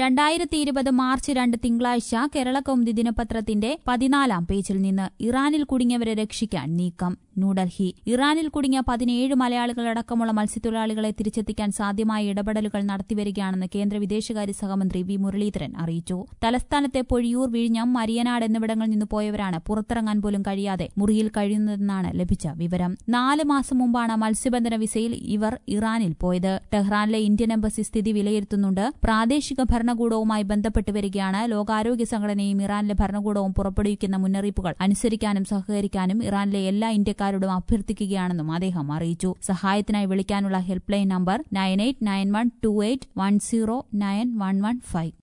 രണ്ടായിരത്തി ഇരുപത് മാർച്ച് രണ്ട് തിങ്കളാഴ്ച കേരള കൗമുദി ദിനപത്രത്തിന്റെ പതിനാലാം പേജിൽ നിന്ന് ഇറാനിൽ കുടുങ്ങിയവരെ രക്ഷിക്കാൻ നീക്കം ന്യൂഡൽഹി ഇറാനിൽ കുടുങ്ങിയ പതിനേഴ് മലയാളികളടക്കമുള്ള മത്സ്യത്തൊഴിലാളികളെ തിരിച്ചെത്തിക്കാൻ സാധ്യമായ ഇടപെടലുകൾ നടത്തിവരികയാണെന്ന് കേന്ദ്ര വിദേശകാര്യ സഹമന്ത്രി വി മുരളീധരൻ അറിയിച്ചു തലസ്ഥാനത്തെ പൊഴിയൂർ വിഴിഞ്ഞം മരിയനാട് എന്നിവിടങ്ങളിൽ നിന്ന് പോയവരാണ് പുറത്തിറങ്ങാൻ പോലും കഴിയാതെ മുറിയിൽ കഴിയുന്നതെന്നാണ് ലഭിച്ച വിവരം നാല് മാസം മുമ്പാണ് മത്സ്യബന്ധന വിസയിൽ ഇവർ ഇറാനിൽ പോയത് ടെഹ്റാനിലെ ഇന്ത്യൻ എംബസി സ്ഥിതി വിലയിരുത്തുന്നുണ്ട് പ്രാദേശിക ഭരണകൂടവുമായി ബന്ധപ്പെട്ട് വരികയാണ് ലോകാരോഗ്യ സംഘടനയും ഇറാനിലെ ഭരണകൂടവും പുറപ്പെടുവിക്കുന്ന മുന്നറിയിപ്പുകൾ അനുസരിക്കാനും സഹകരിക്കാനും ഇറാനിലെ എല്ലാ ഇന്ത്യക്കാരോടും അഭ്യർത്ഥിക്കുകയാണെന്നും അദ്ദേഹം അറിയിച്ചു സഹായത്തിനായി വിളിക്കാനുള്ള help line number nine eight nine one two eight one zero nine one one five